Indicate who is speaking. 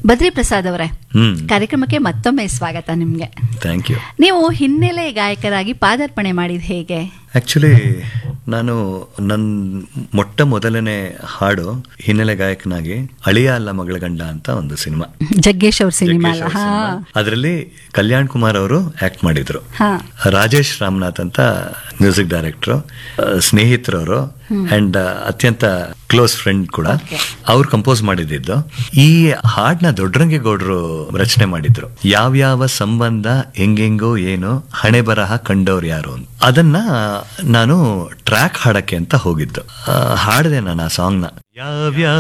Speaker 1: ಬದ್ರಿ ಪ್ರಸಾದ್ ಅವರೇ
Speaker 2: ಹ್ಮ್
Speaker 1: ಕಾರ್ಯಕ್ರಮಕ್ಕೆ ಮತ್ತೊಮ್ಮೆ ಸ್ವಾಗತ ನಿಮ್ಗೆ
Speaker 2: ಥ್ಯಾಂಕ್ ಯು
Speaker 1: ನೀವು ಹಿನ್ನೆಲೆ ಗಾಯಕರಾಗಿ ಪಾದಾರ್ಪಣೆ ಮಾಡಿದ ಹೇಗೆ
Speaker 2: ಆಕ್ಚುಲಿ ನಾನು ನನ್ನ ಮೊಟ್ಟ ಮೊದಲನೇ ಹಾಡು ಹಿನ್ನೆಲೆ ಗಾಯಕನಾಗಿ ಅಳಿಯ ಅಲ್ಲ ಮಗಳ ಗಂಡ ಅಂತ ಒಂದು ಸಿನಿಮಾ
Speaker 1: ಜಗ್ಗೇಶ್ ಅವ್ರ ಸಿನಿಮಾ ಅಲ್ಲ ಹಾ
Speaker 2: ಅದರಲ್ಲಿ ಕಲ್ಯಾಣ್ ಕುಮಾರ್ ಅವರು ಆಕ್ಟ್ ಮಾಡಿದ್ರು
Speaker 1: ಹಾ
Speaker 2: ರಾಜೇಶ್ ರಾಮನಾಥ್ ಅಂತ ಮ್ಯೂಸಿಕ್ ಡೈರೆಕ್ಟರ್ ಸ್ನೇಹಿತರವರು ಅಂಡ್ ಅತ್ಯಂತ ಕ್ಲೋಸ್ ಫ್ರೆಂಡ್ ಕೂಡ ಅವ್ರು ಕಂಪೋಸ್ ಮಾಡಿದ್ದು ಈ ಹಾಡ್ನ ದೊಡ್ಡರಂಗೇಗೌಡರು ರಚನೆ ಮಾಡಿದ್ರು ಯಾವ್ಯಾವ ಸಂಬಂಧ ಹೆಂಗೆಂಗೋ ಏನು ಹಣೆ ಬರಹ ಕಂಡವ್ರು ಯಾರು ಅಂತ ಅದನ್ನ ನಾನು ಟ್ರ್ಯಾಕ್ ಹಾಡಕ್ಕೆ ಅಂತ ಹೋಗಿದ್ದು ಆ, ಹಾಡ್ದೆ ನಾನು ಆ ಸಾಂಗ್ನ ಯಾವ್ಯಾವ